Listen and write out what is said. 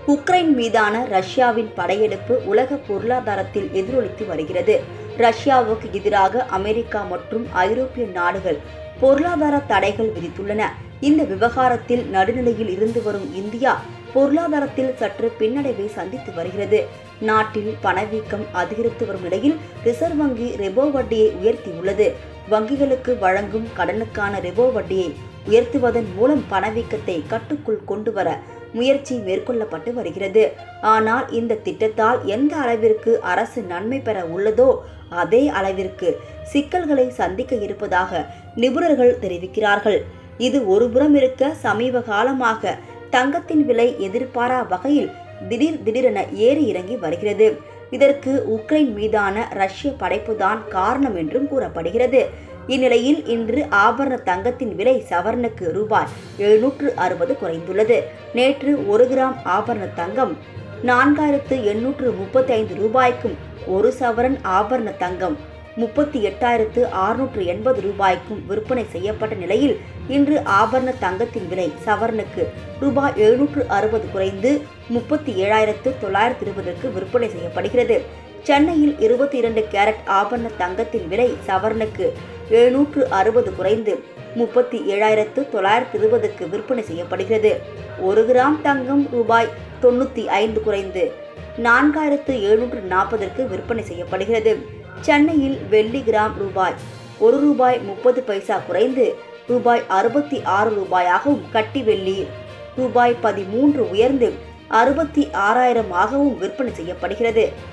Ukraine மீதான ரஷ்யாவின் படையெடுப்பு உலக பொருளாதாரத்தில் எதிரொலித்து வருகிறது ரஷ்யாவுக்கு எதிராக அமெரிக்கா மற்றும் ஐரோப்பிய நாடுகள் பொருளாதார தடைகள் விதித்துள்ளன இந்த விவகாரத்தில் நடுநிலையில் இருந்து வரும் இந்தியா பொருளாதாரத்தில் சற்று பின்னடைவை சந்தித்து வருகிறது நாட்டில் பணவீக்கம் அதிகரித்து வரும் நிலையில் ரிசர்வ் வங்கி ரெபோ வட்டியை உயர்த்தியுள்ளது வங்கிகளுக்கு வழங்கும் கடனுக்கான ரெபோ வட்டியை உயர்த்துவதன் மூலம் பணவீக்கத்தை கட்டுக்குள் கொண்டு வர முயற்சி மேற்கொள்ளப்பட்டு வருகிறது ஆனால் இந்த திட்டத்தால் எந்த அளவிற்கு அரசு நன்மை பெற உள்ளதோ அதே அளவிற்கு சிக்கல்களை சந்திக்க இருப்பதாக நிபுணர்கள் தெரிவிக்கிறார்கள் இது ஒருபுறம் இருக்க சமீப காலமாக தங்கத்தின் விலை எதிர்பாரா வகையில் திடீர் திடீரென ஏறி இறங்கி வருகிறது இதற்கு உக்ரைன் மீதான ரஷ்ய படைப்புதான் காரணம் என்றும் கூறப்படுகிறது இந்நிலையில் இன்று ஆபரண தங்கத்தின் விலை சவரனுக்கு ரூபாய் எழுநூற்று அறுபது குறைந்துள்ளது நேற்று ஒரு கிராம் ஆபரண தங்கம் நான்காயிரத்து எண்ணூற்று முப்பத்தி ஐந்து ரூபாய்க்கும் ஒரு சவரன் ஆபரண தங்கம் முப்பத்தி எட்டாயிரத்து அறுநூற்று எண்பது ரூபாய்க்கும் விற்பனை செய்யப்பட்ட நிலையில் இன்று ஆபரண தங்கத்தின் விலை சவரனுக்கு ரூபாய் எழுநூற்று அறுபது குறைந்து முப்பத்தி ஏழாயிரத்து தொள்ளாயிரத்து இருபதற்கு விற்பனை செய்யப்படுகிறது சென்னையில் இருபத்தி இரண்டு கேரட் ஆபரண தங்கத்தின் விலை சவரனுக்கு எழுநூற்று அறுபது குறைந்து முப்பத்தி ஏழாயிரத்து தொள்ளாயிரத்து இருபதுக்கு விற்பனை செய்யப்படுகிறது ஒரு கிராம் தங்கம் ரூபாய் தொண்ணூற்றி ஐந்து குறைந்து நான்காயிரத்து எழுநூற்று நாற்பதற்கு விற்பனை செய்யப்படுகிறது சென்னையில் வெள்ளி கிராம் ரூபாய் ஒரு ரூபாய் முப்பது பைசா குறைந்து ரூபாய் அறுபத்தி ஆறு ரூபாயாகவும் கட்டி வெள்ளி ரூபாய் பதிமூன்று உயர்ந்து அறுபத்தி ஆறாயிரம் ஆகவும் விற்பனை செய்யப்படுகிறது